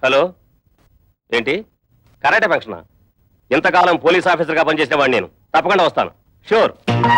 Hello ఏంటి karate ఫంక్షనా ఇంతకాలం police ఆఫీసర్గా పనిచేసిన వాడిని నేను తప్పకుండా వస్తాను షూర్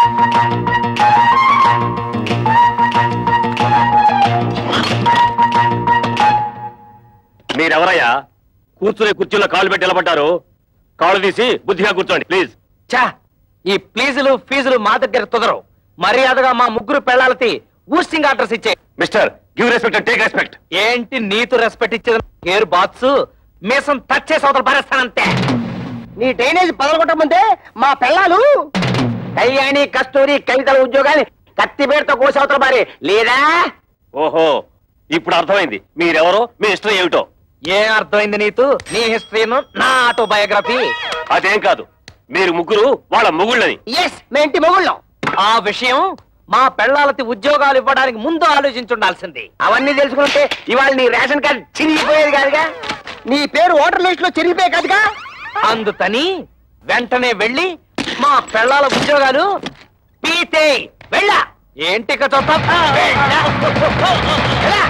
మీరెవరయ్యా కూర్చునే కుర్చీలో కాళ్ళు పెట్టి నిలబడ్డారు కాళ్ళు తీసి బుద్ధిగా కూర్చోండి ప్లీజ్ చా ఈ ప్లీజులు ఫీజులు మా దగ్గర కుదరవు మర్యాదగా మా ముగ్గురు పెళ్ళాలకి ఊస్టింగ్ ఆర్డర్స్ ఇచ్చే mister give respect take respect ఏంటి నీతు రెస్పెక్ట్ ఇచ్చేది ఏరు బాత్స్ మీసం టచ్ చేసి అవతల పారేస్తానంతే నీ డ్రైనేజ్ పదలగొట్టమంటే మా పిల్లలు కళ్యాణి కస్తూరి కవితల ఉద్యోగాన్ని కత్తిపేటతో కోసి అవతల పారే లేదా ఓహో ఇప్పుడు అర్థమైంది మీరెవరో మీ ఇష్టం ఏమిటో ఏం అర్థమైంది నీతు నీ హిస్టరీను నా ఆటోబయోగ్రఫీ అదేం కాదు మీరు ముగ్గురు వాళ్ళ ముగుళ్ళని ఎస్ మేంటి మొగుళ్ళం ఆ విషయం మా పెళ్ళాలకి ఉద్యోగాలు ఇవ్వడానికి ముందు ఆలోచించుండాల్సింది అవన్నీ తెలుసుకుంటే ఇవాళ నీ రేషన్ కార్డు చిరిగిపోయేది కాదుగా నీ పేరు ఓటర్ లిస్ట్ లో చిరిగిపోయే కాదుగా అందుకని వెంటనే వెళ్ళి మా పెళ్ళాల ఉద్యోగాలు పీతే వెళ్ళా ఏంటి ఇక చూద్దాం? వెళ్ళా. వెళ్ళా.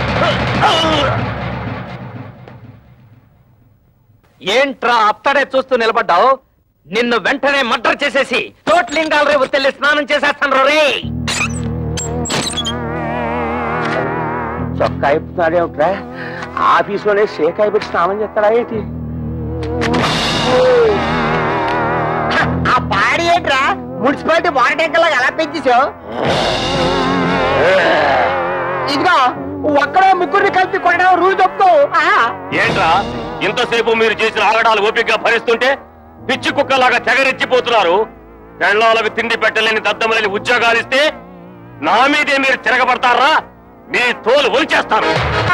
ఏంట్రా అత్తడే చూస్తూ నిలబడ్డావు నిన్ను వెంటనే మర్డర్ చేసేసి తోట్లింగాల రేపు తెల్లి స్నానం చేసేస్తాను రే చొక్కా ఇప్పుతాడేమిట్రా ఆఫీసులోనే షేకాయ పెట్టి స్నానం చేస్తాడా ఏంటి ఆ పాడి ఏంట్రా మున్సిపాలిటీ వాటర్ ట్యాంకర్ లాగా ఎలా పెంచేసావు ఇదిగో ఒక్కడే ముగ్గురిని కలిపి కొనడం రూల్ చెప్తూ ఏంట్రా ఇంతసేపు మీరు చేసిన ఆగడాలు ఓపికగా భరిస్తుంటే పిచ్చి కుక్కలాగా తెగరెచ్చిపోతున్నారు పెళ్ళాలకు తిండి పెట్టలేని దద్దమలేని ఉద్యోగాలు ఇస్తే నా మీదే మీరు తిరగబడతారా మీ తోలు ఉంచేస్తాను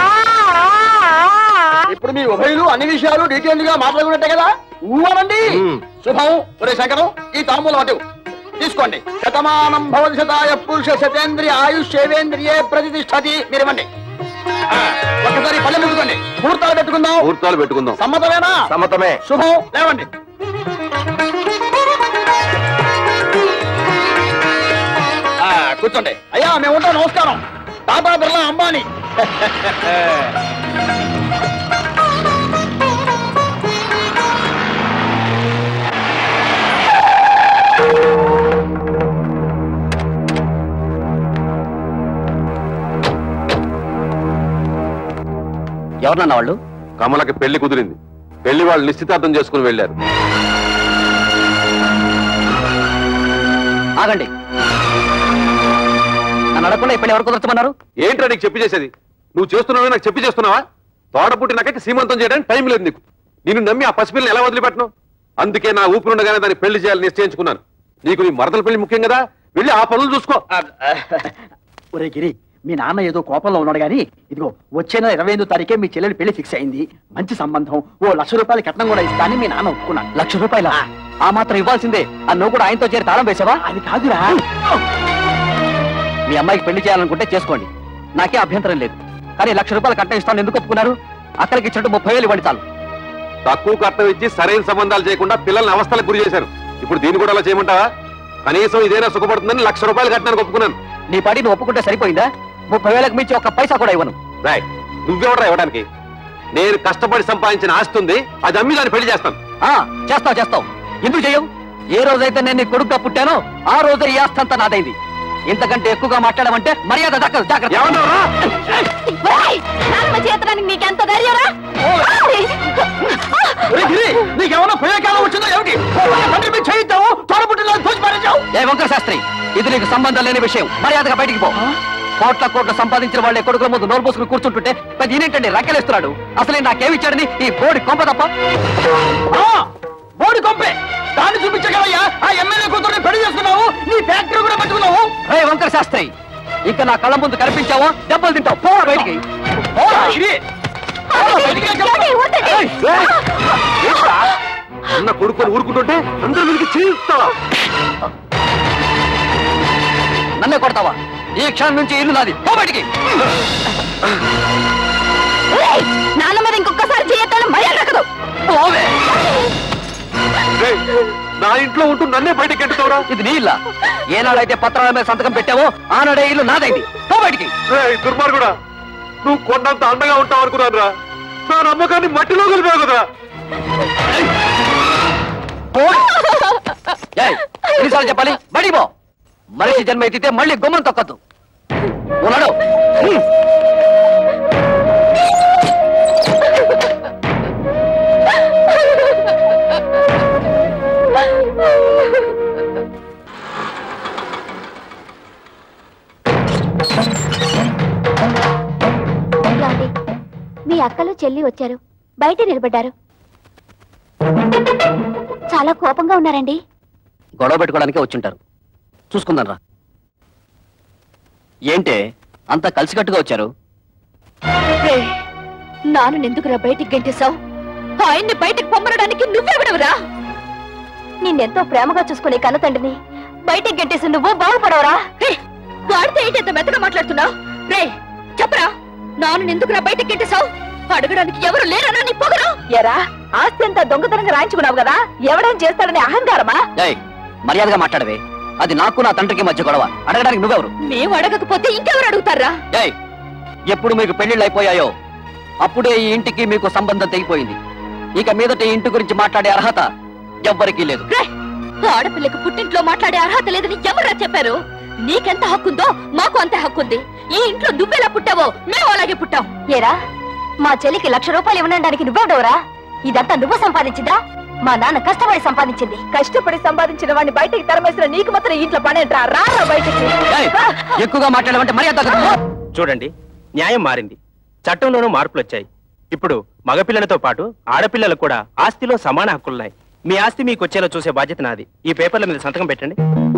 ఇప్పుడు మీ ఉభయులు అన్ని విషయాలు డీటెయిల్ గా మాట్లాడుకున్నట్టే కదా ఊవనండి శుభం ఒరే శంకరం ఈ తాంబూలం అటు తీసుకోండి శతమానం భవతి శతాయ పురుష శతేంద్రియ ఆయుష్ సేవేంద్రియే ప్రతిష్టతి మీరు ఇవ్వండి ఆ, ఒక్కసారి పల్లె ముట్టుకోండి ముహూర్తాలు పెట్టుకుందాం ముహూర్తాలు పెట్టుకుందాం సమ్మతమేనా సమ్మతమే శుభం లేవండి ఆ, కూర్చోండి అయ్యా మేము ఉంటాం నమస్కారం టాటా బిర్లా అంబానీ ఎవరన్నా వాళ్ళు కమలకి పెళ్లి కుదిరింది పెళ్లి వాళ్ళు నిశ్చితార్థం చేసుకుని వెళ్ళారు ఆగండి నన్ను అడగకుండా ఇప్పుడు ఎవరు కుదరచమన్నారు ఏంట్రా నీకు చెప్పి చేసేది నువ్వు చేస్తున్నావే నాకు చెప్పి చేస్తున్నావా తోడ పుట్టినాక సీమంతం చేయడానికి టైం లేదు నీకు నేను నమ్మి ఆ పసిపిల్లని ఎలా వదిలిపెట్టను అందుకే నా ఊపిరుండగానే దాన్ని పెళ్లి చేయాలని నిశ్చయించుకున్నాను నీకు నీ మరదల పెళ్లి ముఖ్యం కదా వెళ్ళి ఆ పనులు చూసుకో ఒరే గిరి మీ నాన్న ఏదో కోపంలో ఉన్నాడు గాని ఇదిగో వచ్చే నెల ఇరవై ఎనిమిదో తారీఖే మీ చెల్లెలి పెళ్లి ఫిక్స్ అయింది మంచి సంబంధం ఓ లక్ష రూపాయల కట్నం కూడా ఇస్తానని మీ నాన్న ఒప్పుకున్నాడు లక్ష రూపాయల ఆ మాత్రం ఇవ్వాల్సిందే ఆ నువ్వు కూడా ఆయనతో చేరి తాళం వేసావా అది కాదురా మీ అమ్మాయికి పెళ్లి చేయాలనుకుంటే చేసుకోండి నాకే అభ్యంతరం లేదు కానీ లక్ష రూపాయలు కట్ట ఇస్తాను ఎందుకు ఒప్పుకున్నారు అక్కడికి ఇచ్చినట్టు ముప్పై వేలు ఇవ్వండి చాలు తక్కువ కట్నం ఇచ్చి సరైన సంబంధాలు చేయకుండా పిల్లల్ని అవస్థలకు గురి చేశారు ఇప్పుడు దీన్ని కూడా అలా చేయమంటావా కనీసం ఇదేనా సుఖపడుతుందని లక్ష రూపాయలు కట్టడానికి ఒప్పుకున్నాను నీ పాటి నువ్వు ఒప్పుకుంటే సరిపోయిందా ముప్పై వేలకు మించి ఒక్క పైసా కూడా ఇవ్వను రాయ్ నువ్వెవడరా ఇవ్వడానికి నేను కష్టపడి సంపాదించిన ఆస్తి ఉంది అది అమ్మి దాన్ని పెళ్లి చేస్తాను ఆ చేస్తావు చేస్తావు ఎందుకు చేయవు ఏ రోజైతే నేను నీ కొడుకుగా పుట్టానో ఆ రోజే ఈ ఆస్తి అంతా నాదైంది ఇంతకంటే ఎక్కువగా మాట్లాడమంటే మర్యాద దక్కదు జాగ్రత్త ఏమన్నావురా? నాన్నమ్మ చేతడానికి నీకెంత ధైర్యరా ఒరే గిరి నీకేమన్నా ప్రయోగాలు వచ్చిందో ఏమిటి తండ్రి మీద చేయిద్దావు తోడబుట్టిన తోచి పారేశావు ఏ వంకర శాస్త్రి ఇది నీకు సంబంధం లేని విషయం మర్యాదగా బయటికి పో కోట్ల కోట్ల సంపాదించిన వాళ్ళే కొడుకుల ముందు నోరు పోసుకుని కూర్చుంటుంటే పెద్ద ఈయనేంటండి రక్కెలేస్తున్నాడు అసలు నాకేమిచ్చాడని ఈ బోడి కొంప తప్ప ఆ, బోడి కొంపే దాన్ని చూపించగలయ్యా ఆ ఎమ్మెల్యే కూతుర్ని పెళ్లి చేసుకున్నావు నీ ఫ్యాక్టరీ కూడా పట్టుకున్నావు రే వంకర శాస్త్రి ఇంకా నా కళ్ళ ముందు కనిపించావో దెబ్బలు తింటావు పో బయటికి పోరా, గిరి. పోరా, బయటికి వెళ్ళి చెప్పు. ఏయ్, ఏయ్, ఏంట్రా? అన్న కొడుకుని ఊరుకుంటుంటే అందరి మీదకి చేయిస్తావా నన్నే కొడతావా ఈ క్షణం నుంచి ఇల్లు నాది పో బయటికి నాన్న మీద ఇంకొకసారి చేయొద్దని మర్యాద దక్కదు పోవే రేయ్, నా ఇంట్లో ఉంటూ నన్నే బయటకి ఎట్టుతావురా ఇది నీ ఇల్లా ఏనాడైతే పత్రాల మీద సంతకం పెట్టావో ఆనాడే ఇల్లు నాదైంది పో బయటికి రేయ్, దుర్మార్గుడా నువ్వు కొండంత అండగా ఉంటావు అనుకున్నాను రా నా నమ్మకాన్ని మట్టిలో కలిపావు కదా ఏయ్, ఎన్నిసార్లు చెప్పాలి బడి పో మనిషి జన్మ ఎత్తితే మళ్ళీ గుమ్మం తొక్కద్దు ఉన్నాడు హ్మ్. ఏమండి? మీ అక్కలు చెల్లి వచ్చారు బయట నిలబడ్డారు చాలా కోపంగా ఉన్నారండి గొడవ పెట్టుకోవడానికే వచ్చుంటారు చూసుకుందాం రా ఏంటే అంతా కలిసికట్టుగా వచ్చారు నాన్న ఎందుకురా బయటికి గంటేశావు ఆయన్ని బయటికి పొమ్మనడానికి నువ్వెవడవురా నిన్నెంతో ప్రేమగా చూసుకునే కన్న తండ్రిని బయటికి గంటేసి నువ్వు బాగుపడవరా వాడితే ఏంటి ఎంత మెత్తగా మాట్లాడుతున్నావు రే చెప్పరా నాన్న ఎందుకురా బయటికి గంటేశావు అడగడానికి ఎవరు లేరనా నీ పొగరు ఎరా ఆస్తి అంతా దొంగతనంగా రాయించుకున్నావు కదా ఎవడేం చేస్తాడని అహంకారమా ఏయ్ మర్యాదగా మాట్లాడవే అది నాకు నా తండ్రికి మధ్య గొడవ అడగడానికి నువ్వెవరు మేము అడగకపోతే ఇంకెవరు అడుగుతారా ఏయ్ ఎప్పుడు మీకు పెళ్లిళ్ళు అయిపోయాయో అప్పుడే ఈ ఇంటికి మీకు సంబంధం తెగిపోయింది ఇక మీదట ఈ ఇంటి గురించి మాట్లాడే అర్హత ఎవ్వరికీ లేదు రే! ఆడపిల్లకు పుట్టింట్లో మాట్లాడే అర్హత లేదని ఎవరా చెప్పారు నీకెంత హక్కుందో మాకు అంతే హక్కుంది ఈ ఇంట్లో నువ్వెలా పుట్టావో మేము అలాగే పుట్టాం ఏరా మా చెల్లికి లక్ష రూపాయలు ఇవ్వడానికి నువ్వెవడవరా ఇదంతా నువ్వు సంపాదించిందా మా నాన్న కష్టపడి సంపాదించింది కష్టపడి సంపాదించిన వాడిని బయటికి తరమేసిన నీకు మాత్రం ఇంట్లో పనేంట్రా రా బయటికి ఏయ్, ఎక్కువగా మాట్లాడమంటే మర్యాద చూడండి న్యాయం మారింది చట్టంలోనూ మార్పులు వచ్చాయి ఇప్పుడు మగపిల్లలతో పాటు ఆడపిల్లలకు కూడా ఆస్తిలో సమాన హక్కులున్నాయి మీ ఆస్తి మీకు వచ్చేలా చూసే బాధ్యత నాది ఈ పేపర్ల మీద సంతకం పెట్టండి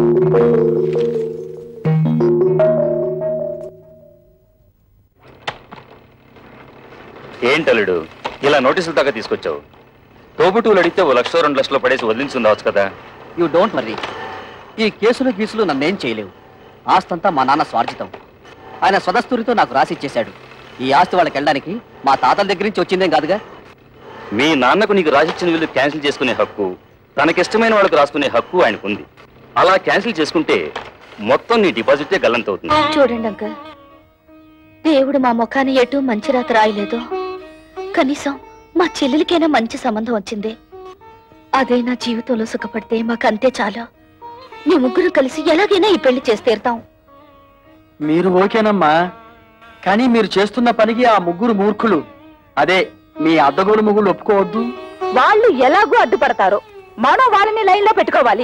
ఏంటలుడు ఇలా నోటీసులు దాకా తీసుకొచ్చావు తోబుటూలు అడిగితే ఓ లక్ష రెండు లక్షలు పడేసి వదిలించుండవచ్చు కదా యూ డోంట్ వర్రీ ఈ కేసులు గీసులు నన్నేం చేయలేవు ఆస్తంతా మా నాన్న స్వార్జితం ఆయన స్వదస్తూరితో నాకు రాసి ఇచ్చేశాడు ఈ ఆస్తి వాళ్ళకి వెళ్ళడానికి మా తాతల దగ్గర నుంచి వచ్చిందేం కాదుగా మీ నాన్నకు నీకు రాసిచ్చిన వీళ్ళు క్యాన్సిల్ చేసుకునే హక్కు తనకిష్టమైన వాళ్ళకు రాసుకునే హక్కు ఆయనకుంది అలా క్యాన్సిల్ చేసుకుంటే మొత్తం నీ డిపాజిటే గల్లంతవుతుంది చూడండి అంకల్ దేవుడు మా ముఖాన్ని ఎటు మంచి రాత రాయలేదు కనీసం మా చెల్లెలికైనా మంచి సంబంధం వచ్చింది అదే నా జీవితంలో సుఖపడితే మాకు అంతే చాలు మీ ముగ్గురు కలిసి ఎలాగైనా ఈ పెళ్లి చేసి తీరుతాం మీరు ఓకేనమ్మా కానీ మీరు చేస్తున్న పనికి ఆ ముగ్గురు మూర్ఖులు అదే మీ అద్దగోలు ముగ్గురు ఒప్పుకోవద్దు వాళ్ళు ఎలాగూ అడ్డుపడతారు మనం వాళ్ళని లైన్ లో పెట్టుకోవాలి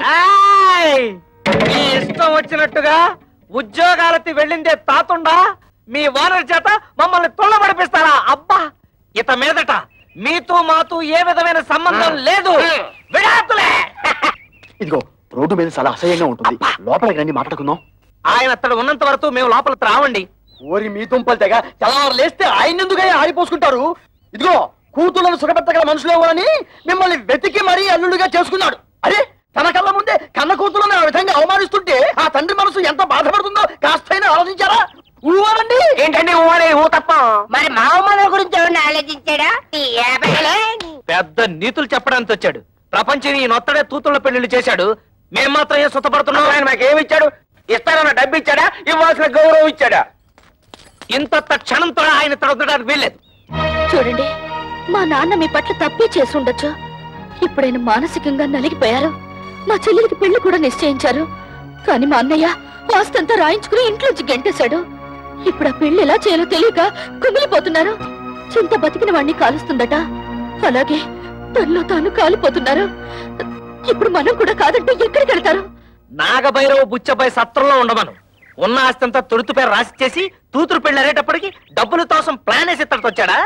మీ ఇష్టం వచ్చినట్టుగా ఉద్యోగాలకి వెళ్ళిందే తాతుండా మీ ఓనర్ చేత మమ్మల్ని తుళ్ళబడిపిస్తారా అబ్బా ఇత మీదట మీతో మాతో ఏ విధమైన సంబంధం లేదు విడాకులే ఇదిగో రోడ్డు మీద చాలా అసహ్యంగా ఉంటుంది లోపలికి రండి మాట్లాడుకుందాం ఆయన అతడు ఉన్నంత వరకు మేము లోపల రావండి ఓరి మీ దుంపలు తెగ తెల్లవారు లేస్తే ఆయన ఎందుకై ఆడిపోసుకుంటారు ఇదిగో కూతుళ్ళను సుఖపెట్టగల మనుషులు అని మిమ్మల్ని వెతికి మరీ అల్లుడుగా చేసుకున్నాడు అరే తన కళ్ళ ముందే కన్న కూతులను ఆ విధంగా అవమానిస్తుంటే ఆ తండ్రి మనసు ఎంత బాధపడుతుందో కాస్తైనా ఆలోచించారా ఊవనండి ఏంటండి ఊరే ఊ తప్ప మరి మామూలు గురించి ఎవరిని ఆలోచించాడా ఈ ఏబగలే? పెద్ద నీతులు చెప్పడానికి వచ్చాడు ప్రపంచం ఈ నొత్తడే తూతుళ్ళ పెళ్లిళ్ళు చేశాడు మేము మాత్రం ఏం సుతపడుతున్నాం ఆయన మాకు ఏమి ఇచ్చాడు ఇస్తానన్న డబ్బు ఇచ్చాడా ఇవ్వాల్సిన గౌరవం ఇచ్చాడా ఇంత క్షణంతో ఆయన తడదడానికి వీల్లేదు చూడండి మా నాన్న మీ పట్ల తప్పే చేసి ఉండొచ్చు ఇప్పుడైనా మానసికంగా నలిగిపోయారు మా చెల్లెలికి పెళ్లి కూడా నిశ్చయించారు కానీ మా అన్నయ్య వాస్తంతా రాయించుకుని ఇంట్లోంచి గెంటేశాడు ఇప్పుడు ఆ పెళ్లి ఎలా చేయాలో తెలియక కుమిలిపోతున్నారు చింత బతికిన వాణ్ణి కాలుస్తుందట అలాగే తనలో తాను కాలిపోతున్నారు ఇప్పుడు మనం కూడా కాదంటే ఎక్కడికి వెళ్తారు నాగభైరవ బుచ్చబాయ్ సత్రంలో ఉండమను ఉన్న ఆస్తంతా తొడుతు పేరు రాసి చేసి తూతురు పెళ్లి అరేటప్పటికి డబ్బుల కోసం ప్లాన్ వేసి ఇత్తడికి వచ్చాడా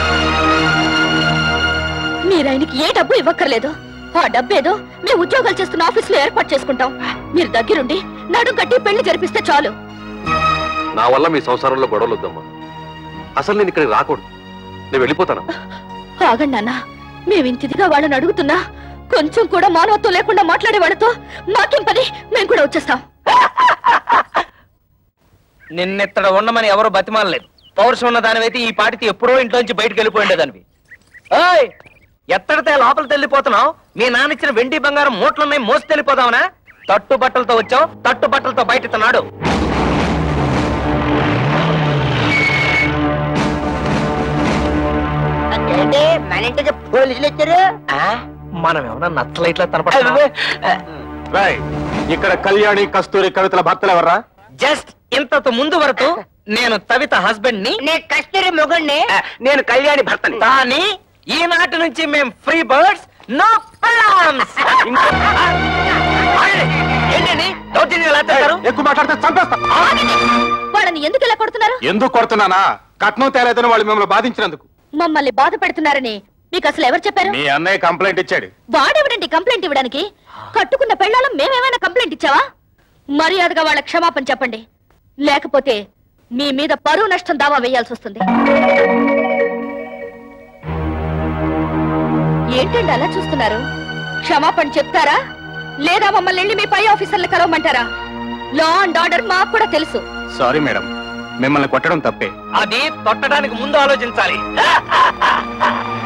మీరు ఆయనకి ఏ డబ్బు ఇవ్వక్కర్లేదు ఆ డబ్బేదో మేము ఉద్యోగాలు చేస్తున్న ఆఫీస్ లో ఏర్పాటు చేసుకుంటాం మీరు దగ్గరుండి నడుం కట్టి పెళ్లి జరిపిస్తే చాలు నా వల్ల మీ సంసారంలో గొడవలు వద్దమ్మా అసలు నేను ఇక్కడికి రాకూడదు నేను వెళ్ళిపోతాను ఆగండి నాన్న మేమింతిదిగా వాళ్ళని అడుగుతున్నా కొంచెం కూడా మానవత్వం లేకుండా మాట్లాడే వాళ్ళతో మాకేం పని మేము కూడా వచ్చేస్తాం నిన్నెత్తడ ఉండమని ఎవరు బతిమాలలేదు పౌరుషం ఉన్న దానివైతే ఈ పాటికి ఎప్పుడో ఇంట్లోంచి బయటకు వెళ్ళిపోయిండేదానివి ఓయ్ ఎత్తడితే లోపలికి వెళ్ళిపోతున్నావు మీ నాన్న ఇచ్చిన వెండి బంగారం మూట్లున్నాయి మోసి వెళ్ళిపోదావునా తట్టు బట్టలతో వచ్చావు తట్టు బట్టలతో బయట ఇస్తున్నాడు ఏంటి మన ఇంటికి పోలీసులు వచ్చారు ఆ, మనం ఏమన్నా నచ్చలైట్లా తనపడుతున్నాం ఇక్కడ కళ్యాణి కస్తూరి కవితల భర్తలు ఎవర్రా జస్ట్ ఇంతకు ముందు వరకు నేను తవిత హస్బెండ్ ని నీ కస్తూరి మొగుణ్ణి నేను కళ్యాణి భర్తని కానీ ఈనాటి నుంచి మేము ఫ్రీ బర్డ్స్ నో ప్లాన్స్ ఏంటండి దౌర్జన్యం ఎలా చేస్తారు ఎక్కువ మాట్లాడితే చంపేస్తా వాళ్ళని ఎందుకు ఇలా కొడుతున్నారు ఎందుకు కొడుతున్నానా కట్నం తేలేదని వాళ్ళు మిమ్మల్ని బాధించినందుకు మమ్మల్ని బాధ పెడుతున్నారని మీకు అసలు ఎవరు చెప్పారు మీ అన్నయ్య కంప్లైంట్ ఇచ్చాడు వాడెవడండి కంప్లైంట్ ఇవ్వడానికి కట్టుకున్న పెళ్ళాలం మేమేమైనా కంప్లైంట్ ఇచ్చావా మర్యాదగా వాళ్ళ క్షమాపణ చెప్పండి లేకపోతే మీ మీద పరువు నష్టం దావా వేయాల్సి వస్తుంది ఏంటండి అలా చూస్తున్నారు క్షమాపణ చెప్తారా లేదా మమ్మల్ని వెళ్ళి మీ పై ఆఫీసర్లు కలవమంటారా లా అండ్ ఆర్డర్ మాకు కూడా తెలుసు సారీ మేడం మిమ్మల్ని కొట్టడం తప్పే అది తొట్టడానికి ముందు ఆలోచించాలి